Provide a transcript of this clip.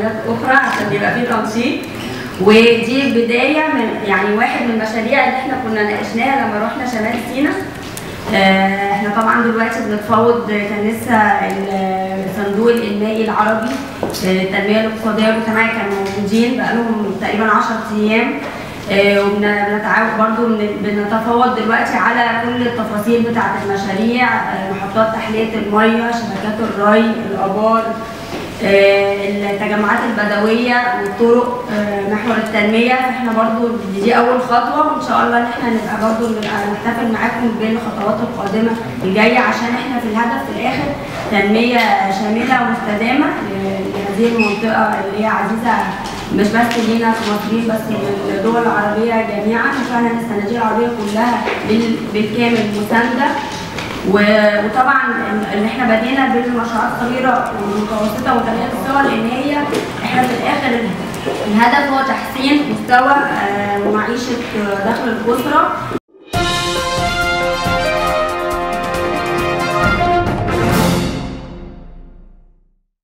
محافظات اخرى عشان يبقى في تنشيط ودي البدايه من يعني واحد من المشاريع اللي احنا كنا ناقشناها لما رحنا شمال سيناء آه، احنا طبعا دلوقتي بنتفاوض كان لسه الصندوق المائي العربي آه، التنميه الاقتصاديه والاجتماعيه كانوا موجودين بقالهم تقريبا 10 ايام آه، وبنتعاون برضو بن- بنتفاوض دلوقتي على كل التفاصيل بتاعه المشاريع آه، محطات تحليه الميه شبكات الري الابار آه، التجمعات البدويه والطرق آه، محور التنميه فاحنا برضو دي اول خطوه وان شاء الله ان احنا نبقى برضو نبقى نحتفل معاكم بالخطوات القادمه الجايه عشان احنا في الهدف في الاخر تنميه شامله ومستدامه ل- لهذه المنطقه اللي هي عزيزه مش بس لينا كمصريين بس للدول العربيه جميعا وفعلا الصناديق العربيه كلها بال- بالكامل مسانده و- وطبعا ان احنا بدينا بالمشروعات الصغيره والمتوسطه وتنميه الصغر لان هي احنا في الاخر الهدف هو تحسين مستوى آه، ومعيشه آه، دخل الاسره